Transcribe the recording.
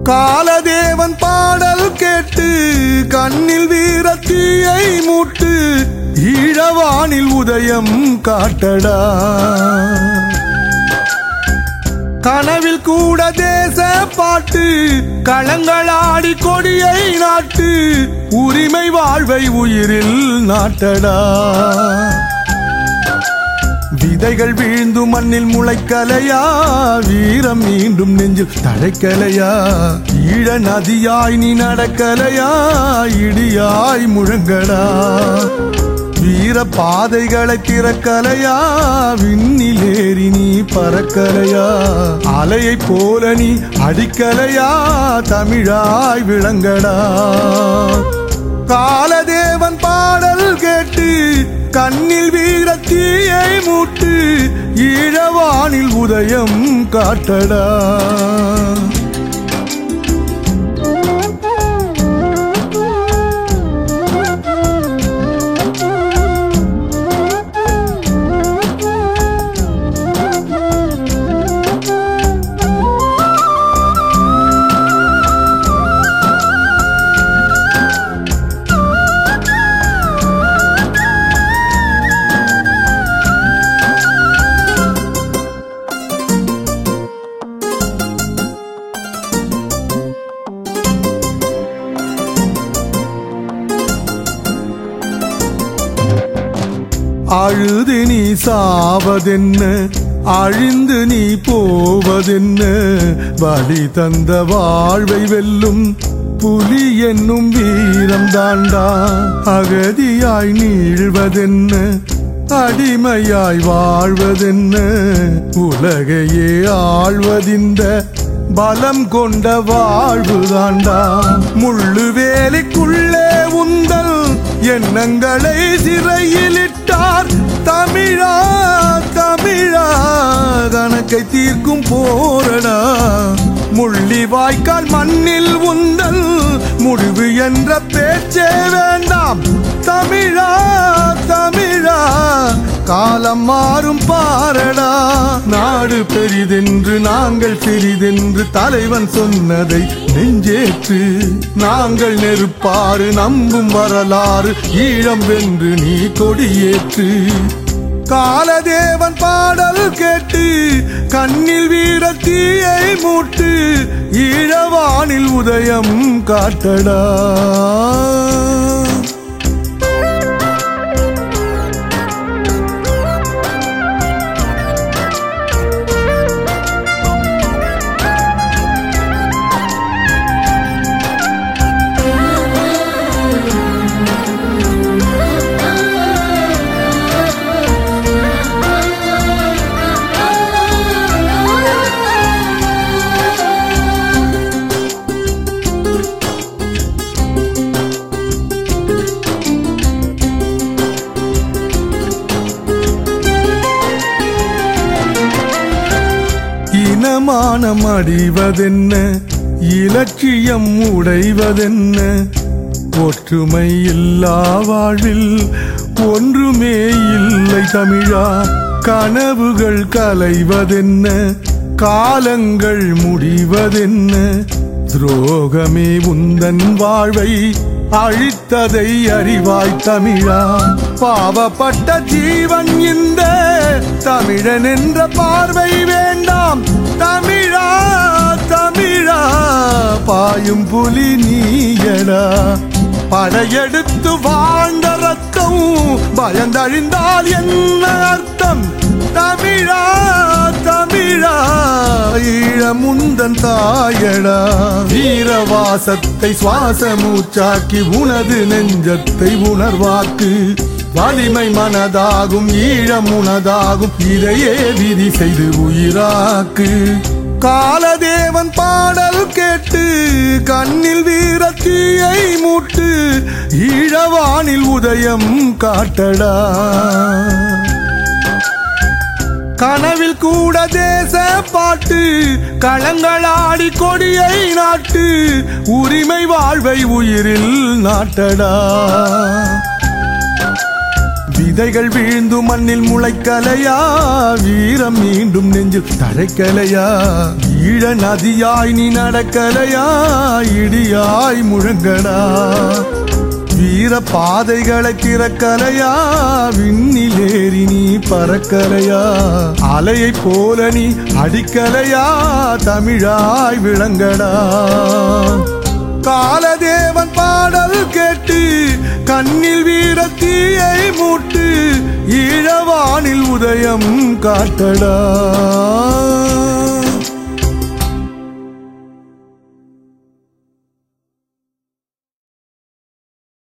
காலதேவன் பாடல் கேட்டு கண்ணில் வீரத்தீயை மூட்டு ஈழவானில் உதயம் காட்டடா கனவில் கூட தேச பாட்டு களங்களாடி கொடியை நாட்டு உரிமை வாழ்வை உயிரில் நாட்டடா விதைகள் வீழ்ந்து மண்ணில் முளைக்கலையா வீரம் மீண்டும் நெஞ்சில் தழைக்கலையா ஈழ நதியாய் நீ நடக்கலையா இடியாய் முழங்கடா வீர பாதைகளை திறக்கலையா விண்ணில் ஏறி நீ பறக்கலையா அலையை போல நீ அடிக்கலையா தமிழாய் விளங்கடா காலதேவன் பாடல் கேட்டு கண்ணில் வீரத்தீயை மூட்டு ஈழவானில் உதயம் காட்டடா அழுது நீ சாவதென்ன அழிந்து நீ போவதென்ன வழி தந்த வாழ்வை வெல்லும் புலி என்னும் வீரம் தாண்டா அகதியாய் நீழ்வதென்ன அடிமையாய் வாழ்வதென்ன உலகையே ஆழ்வதிந்த பலம் கொண்ட வாழ்வு தாண்டா முள்ளு வேலிக்குள்ளே உந்தல் எண்ணங்களை சிறையிலிட்டார் தமிழா தமிழா கணக்கை தீர்க்கும் போரடா முள்ளி வாய்க்கால் மண்ணில் உந்தல் முடிவு என்ற பேச்சே வேண்டாம் தமிழா தமிழா காலம் மாறும் பாரடா நாடு பெரிதென்று நாங்கள் சிறிதென்று தலைவன் சொன்னதை நெஞ்சேற்று நாங்கள் நெருப்பாறு நம்பும் வரலாறு ஈழம் வென்று நீ கொடியேற்று காலதேவன் பாடல் கேட்டு கண்ணில் வீரத்தீயை மூட்டு ஈழவானில் உதயம் காட்டடா இனமானம் அடிவதென்ன இலட்சியம் உடைவதென்ன ஒற்றுமை இல்லா வாழ்வில் ஒன்றுமே இல்லை தமிழா கனவுகள் கலைவதென்ன காலங்கள் முடிவதென்ன துரோகமே உந்தன் வாழ்வை அழித்ததை அறிவாய் தமிழா பாவப்பட்ட ஜீவன் இந்த தமிழன் என்ற பார்வை வேண்டாம் தமிழா தமிழா பாயும் புலி நீயடா படையெடுத்து வாழ்ந்த ரத்தம் பயந்தழிந்தால் என்ன அர்த்தம் தமிழா தமிழா ஈழமுந்தன் தாயடா வீரவாசத்தை சுவாச மூச்சாக்கி உனது நெஞ்சத்தை உணர்வாக்கு வலிமை மனதாகும் ஈழம் உனதாகும் இதையே விதி செய்து உயிராக்கு காலதேவன் பாடல் கேட்டு கண்ணில் வீரத்தீயை மூட்டு ஈழவானில் உதயம் காட்டடா கனவில் கூட தேச பாட்டு களங்களாடி கொடியை நாட்டு உரிமை வாழ்வை உயிரில் நாட்டடா விதைகள் வீழ்ந்து மண்ணில் முளைக்கலையா வீரம் மீண்டும் நெஞ்சில் தழைக்கலையா ஈழ நதியாய் நீ நடக்கலையா இடியாய் முழங்கடா வீர பாதைகளை திறக்கலையா விண்ணிலேறி நீ பறக்கலையா அலையை போல நீ அடிக்கலையா தமிழாய் விளங்கடா காலதேவன் பாடல் கேட்டு கண்ணில் வீர தீயை மூட்டு ஈழவானில் உதயம் காட்டடா